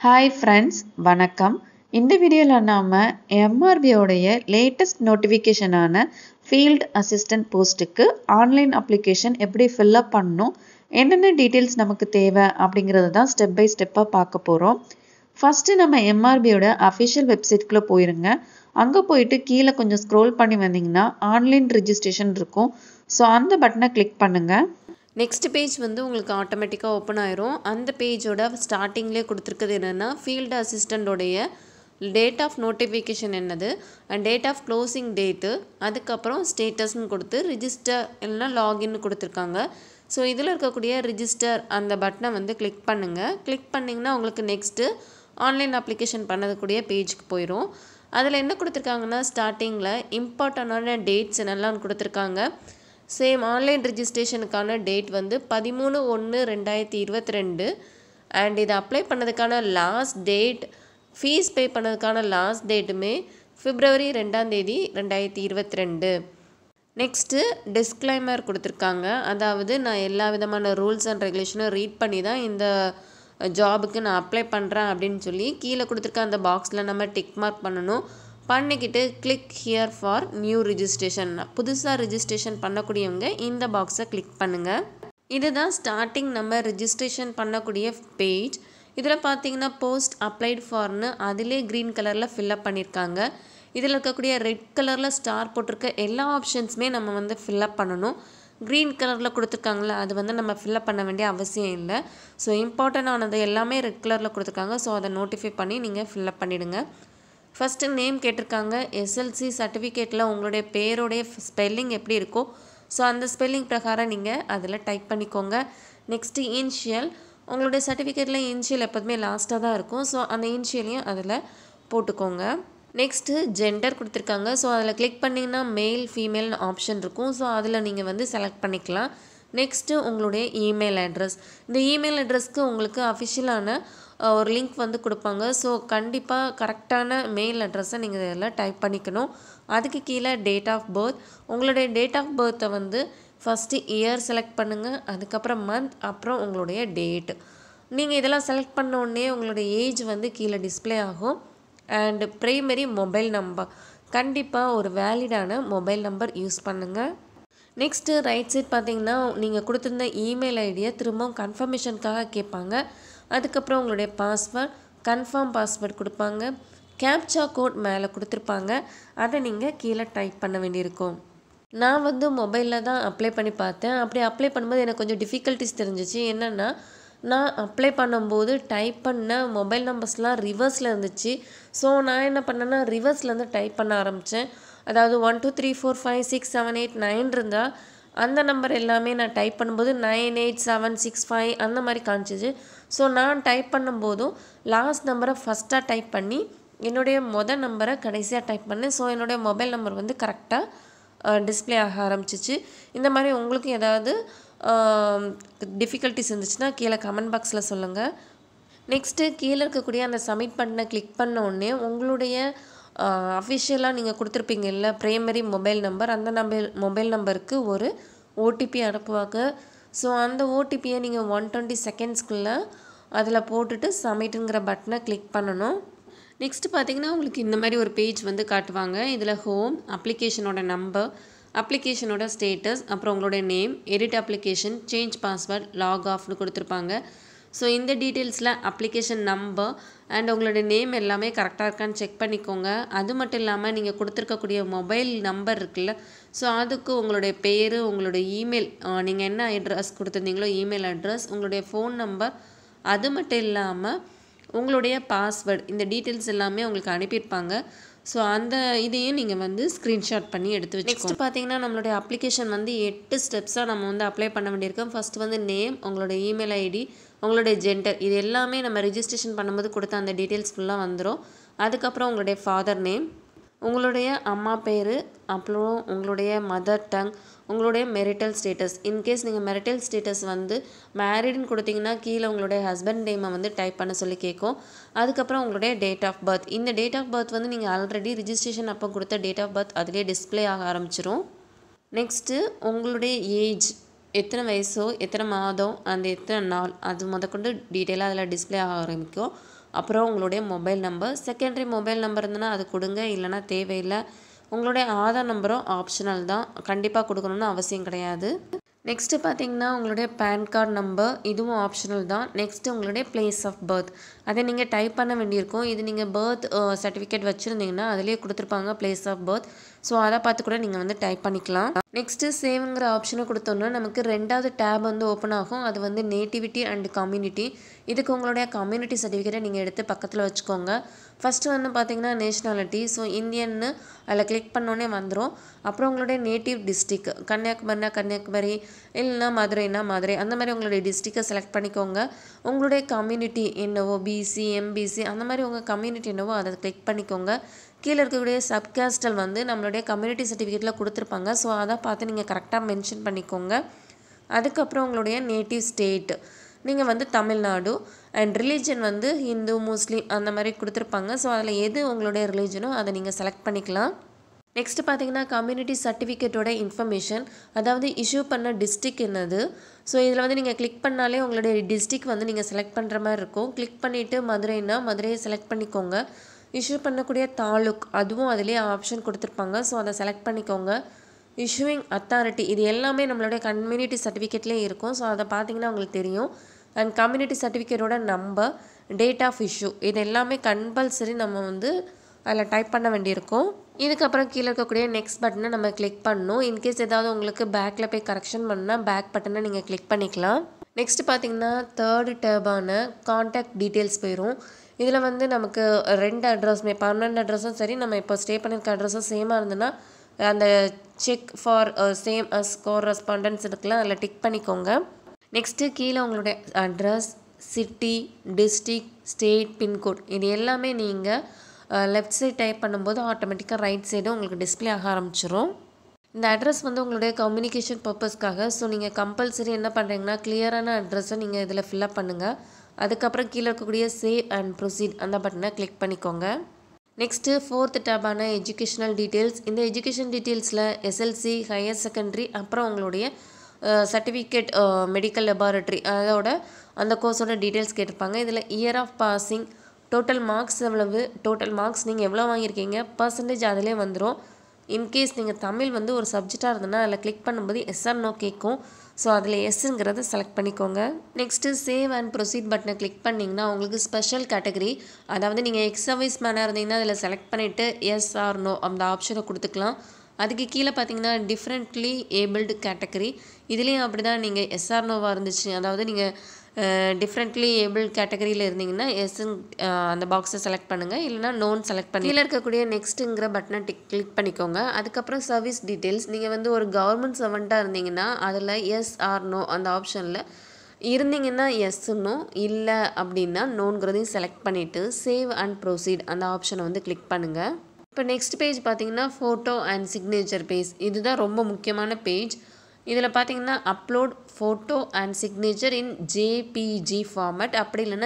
hi friends வணக்கம் இந்த வீடியோவில் நாம் எம்ஆர்பியோடைய லேட்டஸ்ட் நோட்டிஃபிகேஷனான ஃபீல்ட் அசிஸ்டன்ட் போஸ்ட்டுக்கு ஆன்லைன் அப்ளிகேஷன் எப்படி ஃபில்அப் பண்ணணும் என்னென்ன டீட்டெயில்ஸ் நமக்கு தேவை அப்படிங்கிறது தான் ஸ்டெப் பை ஸ்டெப்பாக பார்க்க போகிறோம் ஃபஸ்ட்டு நம்ம எம்ஆர்பியோட அஃபிஷியல் வெப்சைட்குள்ளே போயிருங்க அங்கே போயிட்டு கீழே கொஞ்சம் ஸ்க்ரோல் பண்ணி வந்தீங்கன்னா ஆன்லைன் ரிஜிஸ்ட்ரேஷன் இருக்கும் ஸோ அந்த பட்டனை கிளிக் பண்ணுங்கள் நெக்ஸ்ட் பேஜ் வந்து உங்களுக்கு ஆட்டோமேட்டிக்காக ஓப்பன் ஆயிரும் அந்த பேஜோட ஸ்டார்டிங்லேயே கொடுத்துருக்குது என்னென்னா ஃபீல்டு அசிஸ்டண்ட்டோடைய டேட் ஆஃப் நோட்டிஃபிகேஷன் என்னது and date of closing date அதுக்கப்புறம் ஸ்டேட்டஸ்னு கொடுத்து ரிஜிஸ்டர் இல்லைனா லாகின்னு கொடுத்துருக்காங்க ஸோ இதில் இருக்கக்கூடிய ரிஜிஸ்டர் அந்த பட்டனை வந்து கிளிக் பண்ணுங்கள் கிளிக் பண்ணிங்கன்னா உங்களுக்கு நெக்ஸ்ட்டு ஆன்லைன் அப்ளிகேஷன் பண்ணக்கூடிய பேஜுக்கு போயிடும் அதில் என்ன கொடுத்துருக்காங்கன்னா ஸ்டார்டிங்கில் இம்பார்ட்டண்டான டேட்ஸ் என்னெல்லாம் கொடுத்துருக்காங்க சேம் ஆன்லைன் ரிஜிஸ்ட்ரேஷனுக்கான டேட் வந்து பதிமூணு ஒன்று ரெண்டாயிரத்தி இருபத்தி ரெண்டு அண்ட் இதை அப்ளை பண்ணதுக்கான லாஸ்ட் டேட் ஃபீஸ் பே பண்ணதுக்கான லாஸ்ட் டேட்டுமே பிப்ரவரி ரெண்டாம் தேதி ரெண்டாயிரத்தி இருபத்தி ரெண்டு நெக்ஸ்ட்டு டிஸ்க்ளைமர் கொடுத்துருக்காங்க அதாவது நான் எல்லா விதமான ரூல்ஸ் அண்ட் ரெகுலேஷனும் ரீட் பண்ணி தான் இந்த ஜாபுக்கு நான் அப்ளை பண்ணுறேன் அப்படின்னு சொல்லி கீழே கொடுத்துருக்க அந்த பாக்ஸில் நம்ம டிக் மார்க் பண்ணணும் பண்ணிக்கிட்டு click here for new registration புதுசாக ரிஜிஸ்ட்ரேஷன் பண்ணக்கூடியவங்க இந்த பாக்ஸை கிளிக் பண்ணுங்கள் இதுதான் ஸ்டார்டிங் நம்ம ரிஜிஸ்ட்ரேஷன் பண்ணக்கூடிய பேஜ் இதில் பார்த்தீங்கன்னா போஸ்ட் அப்ளைட் ஃபார்னு அதிலே க்ரீன் கலரில் ஃபில்அப் பண்ணியிருக்காங்க இதில் இருக்கக்கூடிய ரெட் கலரில் ஸ்டார் போட்டிருக்க எல்லா ஆப்ஷன்ஸுமே நம்ம வந்து ஃபில்அப் பண்ணணும் க்ரீன் கலரில் கொடுத்துருக்காங்களே அது வந்து நம்ம ஃபில்அப் பண்ண வேண்டிய அவசியம் இல்லை ஸோ இம்பார்ட்டண்டானது எல்லாமே ரெட் கலரில் கொடுத்துருக்காங்க ஸோ அதை நோட்டிஃபை பண்ணி நீங்கள் ஃபில்அப் பண்ணிவிடுங்க ஃபஸ்ட்டு நேம் கேட்டிருக்காங்க எஸ்எல்சி சர்டிஃபிகேட்டில் உங்களுடைய பேருடைய ஸ்பெல்லிங் எப்படி இருக்கோ ஸோ அந்த ஸ்பெல்லிங் பிரகாரம் நீங்கள் அதில் டைப் பண்ணிக்கோங்க நெக்ஸ்ட்டு இன்ஷியல் உங்களுடைய சர்டிஃபிகேட்டில் இன்ஷியல் எப்போதுமே லாஸ்ட்டாக தான் இருக்கும் ஸோ அந்த இன்ஷியலையும் அதில் போட்டுக்கோங்க நெக்ஸ்ட்டு ஜெண்டர் கொடுத்துருக்காங்க ஸோ அதில் கிளிக் பண்ணிங்கன்னா மேல் ஃபீமேல்னு ஆப்ஷன் இருக்கும் ஸோ அதில் நீங்கள் வந்து செலக்ட் பண்ணிக்கலாம் நெக்ஸ்ட்டு உங்களுடைய இமெயில் அட்ரஸ் இந்த இமெயில் அட்ரஸ்க்கு உங்களுக்கு அஃபிஷியலான ஒரு லிங்க் வந்து கொடுப்பாங்க ஸோ கண்டிப்பாக கரெக்டான மெயில் அட்ரஸை நீங்கள் இதில் டைப் பண்ணிக்கணும் அதுக்கு கீழே டேட் ஆஃப் பர்த் உங்களுடைய டேட் ஆஃப் பர்த்தை வந்து ஃபஸ்ட்டு இயர் செலக்ட் பண்ணுங்கள் அதுக்கப்புறம் மந்த் அப்புறம் உங்களுடைய டேட் நீங்கள் இதெல்லாம் செலக்ட் பண்ண உடனே உங்களுடைய ஏஜ் வந்து கீழே டிஸ்பிளே ஆகும் அண்டு ப்ரைமரி மொபைல் நம்பர் கண்டிப்பாக ஒரு வேலிடான மொபைல் நம்பர் யூஸ் பண்ணுங்கள் நெக்ஸ்ட்டு ரைட் சைட் பார்த்தீங்கன்னா நீங்கள் கொடுத்துருந்த இமெயில் ஐடியை திரும்பவும் கன்ஃபர்மேஷனுக்காக கேட்பாங்க அதுக்கப்புறம் உங்களுடைய பாஸ்வேர்ட் கன்ஃபார்ம் பாஸ்வேர்ட் கொடுப்பாங்க கேப்சா கோட் மேலே கொடுத்துருப்பாங்க அதை நீங்கள் கீழே டைப் பண்ண வேண்டியிருக்கும் நான் வந்து மொபைலில் தான் அப்ளை பண்ணி பார்த்தேன் அப்படி அப்ளை பண்ணும்போது எனக்கு கொஞ்சம் டிஃபிகல்ட்டிஸ் தெரிஞ்சிச்சு என்னென்னா நான் அப்ளை பண்ணும்போது டைப் பண்ண மொபைல் நம்பர்ஸ்லாம் ரிவர்ஸில் இருந்துச்சு ஸோ நான் என்ன பண்ணேன்னா ரிவர்ஸ்லேருந்து டைப் பண்ண ஆரம்பித்தேன் அதாவது one two three four five six seven eight nine இருந்தால் அந்த நம்பர் எல்லாமே நான் டைப் பண்ணும்போது nine eight seven six five அந்த மாதிரி காமிச்சிச்சு ஸோ நான் டைப் பண்ணும்போதும் லாஸ்ட் நம்பரை ஃபஸ்ட்டாக டைப் பண்ணி என்னுடைய மொதல் நம்பரை கடைசியாக டைப் பண்ணேன் ஸோ என்னுடைய மொபைல் நம்பர் வந்து கரெக்டாக டிஸ்பிளே ஆக ஆரம்பிச்சிச்சு இந்த மாதிரி உங்களுக்கு ஏதாவது டிஃபிகல்ட்டிஸ் இருந்துச்சுன்னா கீழே கமெண்ட் பாக்ஸில் சொல்லுங்கள் நெக்ஸ்ட்டு கீழே இருக்கக்கூடிய அந்த சப்மிட் பட்டனை கிளிக் பண்ண உடனே உங்களுடைய அஃபிஷியலாக நீங்கள் கொடுத்துருப்பீங்கல்ல ப்ரைமரி மொபைல் நம்பர் அந்த நம்பர் மொபைல் நம்பருக்கு ஒரு ஓடிபி அனுப்புவாங்க ஸோ அந்த ஓடிபியை நீங்கள் ஒன் டுவெண்ட்டி செகண்ட்ஸ்க்குள்ளே அதில் போட்டுட்டு சப்மிட்டுங்கிற பட்டனை கிளிக் பண்ணணும் நெக்ஸ்ட்டு பார்த்தீங்கன்னா உங்களுக்கு இந்த மாதிரி ஒரு பேஜ் வந்து காட்டுவாங்க இதில் ஹோம் அப்ளிகேஷனோட நம்பர் அப்ளிகேஷனோட ஸ்டேட்டஸ் அப்புறம் உங்களுடைய name edit application change password log ஆஃப்னு கொடுத்துருப்பாங்க ஸோ இந்த டீட்டெயில்ஸில் அப்ளிகேஷன் நம்பர் அண்ட் உங்களுடைய நேம் எல்லாமே கரெக்டாக இருக்கான்னு செக் பண்ணிக்கோங்க அது மட்டும் இல்லாமல் நீங்கள் கொடுத்துருக்கக்கூடிய மொபைல் நம்பர் இருக்குல்ல ஸோ அதுக்கு உங்களுடைய பேர் உங்களுடைய இமெயில் நீங்கள் என்ன அட்ரஸ் கொடுத்துருந்தீங்களோ இமெயில் அட்ரஸ் உங்களுடைய ஃபோன் நம்பர் அது மட்டும் இல்லாமல் உங்களுடைய பாஸ்வேர்டு இந்த டீட்டெயில்ஸ் எல்லாமே உங்களுக்கு அனுப்பியிருப்பாங்க ஸோ அந்த இதையும் நீங்கள் வந்து ஸ்க்ரீன்ஷாட் பண்ணி எடுத்து வச்சு நெக்ஸ்ட் பார்த்தீங்கன்னா நம்மளுடைய அப்ளிகேஷன் வந்து எட்டு ஸ்டெப்ஸாக நம்ம வந்து அப்ளை பண்ண வேண்டியிருக்கோம் ஃபஸ்ட் வந்து நேம் உங்களுடைய இமெயில் ஐடி உங்களுடைய ஜெண்டர் இது எல்லாமே நம்ம ரிஜிஸ்ட்ரேஷன் பண்ணும்போது கொடுத்த அந்த டீட்டெயில்ஸ் ஃபுல்லாக வந்துடும் அதுக்கப்புறம் உங்களுடைய ஃபாதர் நேம் உங்களுடைய அம்மா பேர் அப்புறம் உங்களுடைய மதர் டங் உங்களுடைய மெரிட்டல் ஸ்டேட்டஸ் இன்கேஸ் நீங்கள் மெரிட்டல் ஸ்டேட்டஸ் வந்து மேரிட்னு கொடுத்தீங்கன்னா கீழே உங்களுடைய ஹஸ்பண்ட் நேமை வந்து டைப் பண்ண சொல்லி கேட்கும் அதுக்கப்புறம் உங்களுடைய டேட் ஆஃப் பர்த் இந்த டேட் ஆஃப் பர்த் வந்து நீங்கள் ஆல்ரெடி ரிஜிஸ்ட்ரேஷன் அப்போ கொடுத்த டேட் ஆஃப் பர்த் அதிலே டிஸ்பிளே ஆக ஆரம்பிச்சிரும் நெக்ஸ்ட்டு உங்களுடைய ஏஜ் எத்தனை வயசோ எத்தனை மாதம் அந்த எத்தனை நாள் அது முதற்கொண்டு டீட்டெயிலாக அதில் டிஸ்ப்ளே ஆக ஆரம்பிக்கும் அப்புறம் உங்களுடைய mobile number secondary mobile number இருந்ததுன்னா அது கொடுங்க இல்லைன்னா தேவையில்லை உங்களுடைய ஆதார் நம்பரும் ஆப்ஷனல் தான் கண்டிப்பாக கொடுக்கணும்னு அவசியம் கிடையாது நெக்ஸ்ட்டு பார்த்தீங்கன்னா உங்களுடைய பேன் கார்டு நம்பர் இதுவும் ஆப்ஷனல் தான் நெக்ஸ்ட்டு உங்களுடைய பிளேஸ் ஆஃப் பர்த் அதை நீங்கள் டைப் பண்ண வேண்டியிருக்கும் இது நீங்கள் பர்த் சர்டிஃபிகேட் வச்சுருந்தீங்கன்னா அதிலே கொடுத்துருப்பாங்க பிளேஸ் ஆஃப் பர்த் ஸோ அதை பார்த்து கூட நீங்கள் வந்து டைப் பண்ணிக்கலாம் நெக்ஸ்ட்டு சேவ்ங்கிற ஆப்ஷனை கொடுத்தோன்னா நமக்கு ரெண்டாவது டேப் வந்து ஓப்பன் ஆகும் அது வந்து நேட்டிவிட்டி அண்ட் கம்யூனிட்டி இதுக்கு உங்களுடைய கம்யூனிட்டி சர்டிஃபிகேட்டை நீங்கள் எடுத்து பக்கத்தில் வச்சுக்கோங்க ஃபஸ்ட்டு வந்து பார்த்தீங்கன்னா நேஷ்னாலிட்டி ஸோ இந்தியன்னு அதில் கிளிக் பண்ணோன்னே வந்துடும் அப்புறம் உங்களுடைய நேட்டிவ் டிஸ்ட்ரிக் கன்னியாகுமரினா கன்னியாகுமரி இல்லைன்னா மதுரைனா மதுரை அந்த மாதிரி உங்களுடைய டிஸ்ட்ரிக்கை செலக்ட் பண்ணிக்கோங்க உங்களுடைய கம்யூனிட்டி என்னவோ பிசி எம்பிசி அந்த மாதிரி உங்கள் கம்யூனிட்டி என்னவோ அதை கிளிக் பண்ணிக்கோங்க கீழே இருக்கக்கூடிய சப்காஸ்டல் வந்து நம்மளுடைய கம்யூனிட்டி சர்டிஃபிகேட்டில் கொடுத்துருப்பாங்க ஸோ அதை பார்த்து நீங்கள் கரெக்டாக மென்ஷன் பண்ணிக்கோங்க அதுக்கப்புறம் உங்களுடைய நேட்டிவ் ஸ்டேட் நீங்கள் வந்து தமிழ்நாடு அண்ட் ரிலீஜன் வந்து ஹிந்து முஸ்லீம் அந்த மாதிரி கொடுத்துருப்பாங்க ஸோ அதில் எது உங்களுடைய ரிலீஜனோ அதை நீங்கள் செலக்ட் பண்ணிக்கலாம் நெக்ஸ்ட் பார்த்தீங்கன்னா கம்யூனிட்டி சர்டிஃபிகேட்டோட இன்ஃபர்மேஷன் அதாவது இஷ்யூ பண்ண டிஸ்ட்ரிக் என்னது ஸோ இதில் வந்து நீங்கள் கிளிக் பண்ணாலே உங்களுடைய டிஸ்ட்ரிக் வந்து நீங்கள் செலக்ட் பண்ணுற மாதிரி இருக்கும் கிளிக் பண்ணிவிட்டு மதுரைனா மதுரையை செலக்ட் பண்ணிக்கோங்க இஷ்யூ பண்ணக்கூடிய தாலுக் அதுவும் அதிலே ஆப்ஷன் கொடுத்துருப்பாங்க ஸோ அதை செலக்ட் பண்ணிக்கோங்க இஷ்யூவிங் அத்தாரிட்டி இது எல்லாமே நம்மளுடைய கம்யூனிட்டி சர்டிஃபிகேட்லேயே இருக்கும் ஸோ அதை பார்த்தீங்கன்னா உங்களுக்கு தெரியும் அண்ட் கம்யூனிட்டி சர்டிஃபிகேட்டோட நம்பர் டேட் ஆஃப் இஷ்யூ இது எல்லாமே கம்பல்சரி நம்ம வந்து அதில் டைப் பண்ண வேண்டியிருக்கும் இதுக்கப்புறம் கீழே இருக்கக்கூடிய நெக்ஸ்ட் பட்டனை நம்ம கிளிக் பண்ணணும் இன்கேஸ் ஏதாவது உங்களுக்கு பேக்கில் போய் கரெக்ஷன் பண்ணால் பேக் பட்டனை நீங்கள் கிளிக் பண்ணிக்கலாம் நெக்ஸ்ட் பார்த்தீங்கன்னா தேர்டு டேபான காண்டாக்ட் டீட்டெயில்ஸ் போயிடும் இதில் வந்து நமக்கு ரெண்டு அட்ரஸுமே பர்மனெண்ட் அட்ரஸும் சரி நம்ம இப்போ ஸ்டே பண்ணியிருக்க அட்ரஸும் சேமாக இருந்ததுன்னா அந்த check for same as correspondence இருக்குல்ல அதில் டிக் பண்ணிக்கோங்க நெக்ஸ்ட்டு கீழே உங்களுடைய address city district state pincode இது எல்லாமே நீங்கள் லெஃப்ட் சைட் டைப் பண்ணும்போது ஆட்டோமேட்டிக்காக ரைட் சைடு உங்களுக்கு டிஸ்ப்ளே ஆக ஆரம்பிச்சிரும் இந்த அட்ரஸ் வந்து உங்களுடைய கம்யூனிகேஷன் பர்பஸ்க்காக ஸோ நீங்கள் கம்பல்சரி என்ன பண்ணுறீங்கன்னா கிளியரான அட்ரஸை நீங்கள் இதில் ஃபில்அப் பண்ணுங்கள் அதுக்கப்புறம் கீழே இருக்கக்கூடிய சேவ் அண்ட் ப்ரொசீட் அந்த பட்டனை கிளிக் பண்ணிக்கோங்க நெக்ஸ்ட்டு ஃபோர்த் டேபான எஜுகேஷனல் டீட்டெயில்ஸ் இந்த எஜுகேஷன் டீட்டெயில்ஸில் எஸ்எல்சி ஹையர் செகண்டரி அப்புறம் உங்களுடைய சர்டிஃபிகேட் மெடிக்கல் லெபார்ட்டரி அதோட அந்த கோர்ஸோட டீட்டெயில்ஸ் கேட்டிருப்பாங்க இதில் year of passing total marks எவ்வளவு டோட்டல் மார்க்ஸ் நீங்கள் எவ்வளோ வாங்கியிருக்கீங்க பர்சன்டேஜ் அதிலே வந்துடும் இன்கேஸ் நீங்கள் தமிழ் வந்து ஒரு சப்ஜெக்டாக இருந்ததுன்னா அதில் கிளிக் பண்ணும்போது எஸ்ஆர் நோ கேட்கும் ஸோ அதில் எஸ்ஸுங்கிறத செலக்ட் பண்ணிக்கோங்க நெக்ஸ்ட்டு சேவ் அண்ட் ப்ரொசீட் பட்டனை கிளிக் பண்ணிங்கன்னா உங்களுக்கு ஸ்பெஷல் கேட்டகரி அதாவது நீங்கள் எக்ஸ் சர்வீஸ் மேனாக இருந்தீங்கன்னா அதில் செலக்ட் பண்ணிவிட்டு எஸ் ஆர் நோ அந்த ஆப்ஷனை கொடுத்துக்கலாம் அதுக்கு கீழே பார்த்தீங்கன்னா டிஃப்ரெண்ட்லி ஏபிள்டு கேட்டகரி இதுலேயும் அப்படி தான் நீங்கள் எஸ்ஆர் நோவாக இருந்துச்சு அதாவது நீங்கள் டிஃப்ரெண்ட்லி ஏபிள் கேட்டகரியில் இருந்தீங்கன்னா எஸ்ன்னு அந்த பாக்ஸை செலக்ட் பண்ணுங்கள் இல்லைனா நோன் செலக்ட் பண்ணி கீழே இருக்கக்கூடிய நெக்ஸ்ட்டுங்கிற பட்டனை டிக் கிளிக் பண்ணிக்கோங்க அதுக்கப்புறம் சர்வீஸ் டீட்டெயில்ஸ் நீங்கள் வந்து ஒரு கவர்மெண்ட் சர்வெண்ட்டாக இருந்தீங்கன்னா அதில் எஸ் ஆர் நோ அந்த ஆப்ஷனில் இருந்தீங்கன்னா எஸ்ஸுன்னோ இல்லை அப்படின்னா நோன்கிறதையும் செலக்ட் பண்ணிவிட்டு சேவ் அண்ட் ப்ரொசீட் அந்த ஆப்ஷனை வந்து கிளிக் பண்ணுங்கள் இப்போ நெக்ஸ்ட் பேஜ் பார்த்தீங்கன்னா ஃபோட்டோ அண்ட் சிக்னேச்சர் பேஜ் இதுதான் ரொம்ப முக்கியமான பேஜ் இதில் பார்த்தீங்கன்னா upload photo and signature in JPG format அப்படி இல்லைன்னா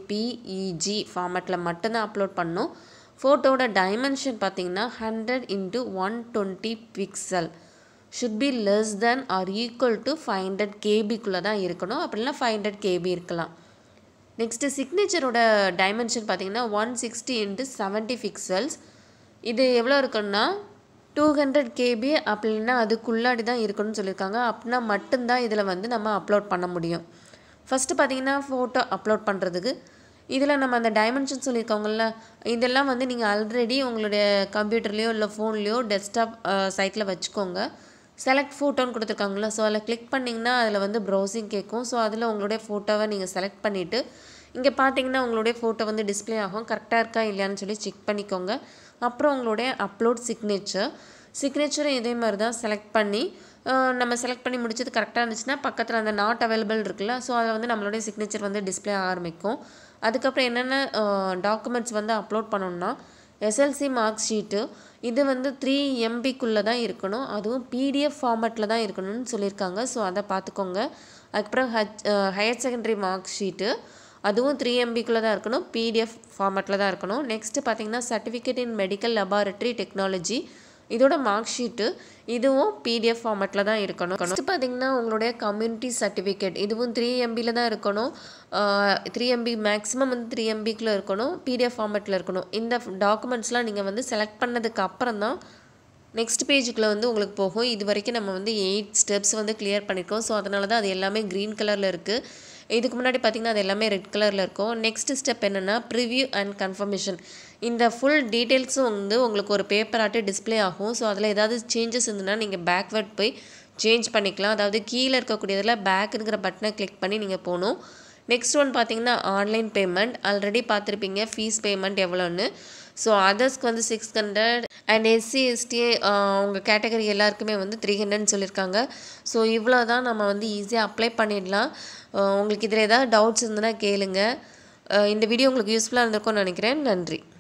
ஜேபிஇஜி ஃபார்மேட்டில் மட்டும்தான் அப்லோட் பண்ணணும் ஃபோட்டோவோட டைமென்ஷன் பார்த்தீங்கன்னா hundred into one twenty pixel should be less than or equal to five hundred கேபிக்குள்ளே தான் இருக்கணும் அப்படின்னா ஃபைவ் ஹண்ட்ரட் கேபி இருக்கலாம் நெக்ஸ்ட்டு சிக்னேச்சரோட டைமென்ஷன் பார்த்தீங்கன்னா one sixty into seventy pixels இது எவ்வளோ இருக்குன்னா டூ ஹண்ட்ரட் கேபி அப்படின்னா அதுக்குள்ளாடி தான் இருக்கணும்னு சொல்லியிருக்காங்க அப்படின்னா மட்டும்தான் இதில் வந்து நம்ம அப்லோட் பண்ண முடியும் ஃபஸ்ட்டு பார்த்தீங்கன்னா ஃபோட்டோ அப்லோட் பண்ணுறதுக்கு இதில் நம்ம அந்த டைமென்ஷன் சொல்லியிருக்கோங்கள்ல இதெல்லாம் வந்து நீங்கள் ஆல்ரெடி உங்களுடைய கம்ப்யூட்டர்லேயோ இல்லை ஃபோன்லேயோ டெஸ்க்டாப் சைட்டில் வச்சுக்கோங்க செலக்ட் ஃபோட்டோன்னு கொடுத்துருக்காங்களா ஸோ அதில் கிளிக் பண்ணிங்கன்னா அதில் வந்து ப்ரௌசிங் கேட்கும் ஸோ அதில் உங்களுடைய ஃபோட்டோவை நீங்கள் செலக்ட் பண்ணிவிட்டு இங்கே பார்த்தீங்கன்னா உங்களுடைய ஃபோட்டோ வந்து டிஸ்ப்ளே ஆகும் கரெக்டாக இருக்கா இல்லையான்னு சொல்லி செக் பண்ணிக்கோங்க அப்புறம் உங்களுடைய அப்லோட் சிக்னேச்சர் சிக்னேச்சரும் இதே மாதிரி தான் செலக்ட் பண்ணி அஹ், நம்ம செலக்ட் பண்ணி முடிச்சது கரெக்டாக இருந்துச்சுன்னா பக்கத்தில் அந்த நாட் அவைலபிள் இருக்குல்ல ஸோ அதில் வந்து நம்மளுடைய சிக்னேச்சர் வந்து டிஸ்ப்ளே ஆரம்பிக்கும் அதுக்கப்புறம் என்னென்ன டாக்குமெண்ட்ஸ் வந்து அப்லோட் பண்ணணும்னா எஸ்எல்சி மார்க் ஷீட்டு இது வந்து த்ரீ எம்பிக்குள்ளே தான் இருக்கணும் அதுவும் பிடிஎஃப் ஃபார்மேட்டில் தான் இருக்கணும்னு சொல்லியிருக்காங்க ஸோ அதை பார்த்துக்கோங்க அதுக்கப்புறம் H higher secondary mark sheet அதுவும் த்ரீ எம்பிக்குள்ளே தான் இருக்கணும் பிடிஎஃப் ஃபார்மேட்டில் தான் இருக்கணும் நெக்ஸ்ட்டு பார்த்தீங்கன்னா certificate in medical laboratory technology இதோட மார்க் ஷீட்டு இதுவும் பிடிஎஃப் ஃபார்மேட்டில் தான் இருக்கணும் நெக்ஸ்ட் பார்த்தீங்கன்னா உங்களுடைய கம்யூனிட்டி சர்டிஃபிகேட் இதுவும் த்ரீ எம்பியில் தான் இருக்கணும் த்ரீ எம்பி மேக்ஸிமம் வந்து த்ரீ எம்பிக்குள்ளே இருக்கணும் பிடிஎஃப் ஃபார்மேட்டில் இருக்கணும் இந்த டாக்குமெண்ட்ஸ்லாம் நீங்கள் வந்து செலக்ட் பண்ணதுக்கு அப்புறம் தான் நெக்ஸ்ட் பேஜுக்குள்ளே வந்து உங்களுக்கு போகும் இது வரைக்கும் நம்ம வந்து எயிட் ஸ்டெப்ஸ் வந்து கிளியர் பண்ணியிருக்கோம் ஸோ அதனால தான் அது எல்லாமே க்ரீன் கலரில் இருக்குது இதுக்கு முன்னாடி பார்த்திங்கன்னா அது எல்லாமே ரெட் கலரில் இருக்கும் நெக்ஸ்ட் ஸ்டெப் என்னென்னா ப்ரிவ்யூ அண்ட் கன்ஃபர்மேஷன் இந்த ஃபுல் டீட்டெயில்ஸும் வந்து உங்களுக்கு ஒரு பேப்பர் ஆட்டு டிஸ்ப்ளே ஆகும் ஸோ அதில் ஏதாவது சேஞ்சஸ் இருந்ததுன்னா நீங்கள் பேக்வேர்ட் போய் சேஞ்ச் பண்ணிக்கலாம் அதாவது கீழே இருக்கக்கூடியதில் பேக்குங்கிற பட்டனை கிளிக் பண்ணி நீங்கள் போகணும் நெக்ஸ்ட் ஒன் பார்த்தீங்கன்னா ஆன்லைன் பேமெண்ட் ஆல்ரெடி பார்த்துருப்பீங்க ஃபீஸ் பேமெண்ட் எவ்வளோன்னு ஸோ அதர்ஸ்க்கு வந்து six hundred and SC ST அவங்க கேட்டகரி எல்லாருக்குமே வந்து த்ரீ ஹண்ட்ரட்னு சொல்லியிருக்காங்க ஸோ இவ்வளோ தான் நம்ம வந்து ஈஸியாக அப்ளை பண்ணிடலாம் அஹ் உங்களுக்கு இதில் ஏதாவது டவுட்ஸ் இருந்ததுன்னா கேளுங்க அஹ் இந்த வீடியோ உங்களுக்கு யூஸ்ஃபுல்லாக இருந்திருக்கும்னு நினைக்கிறேன் நன்றி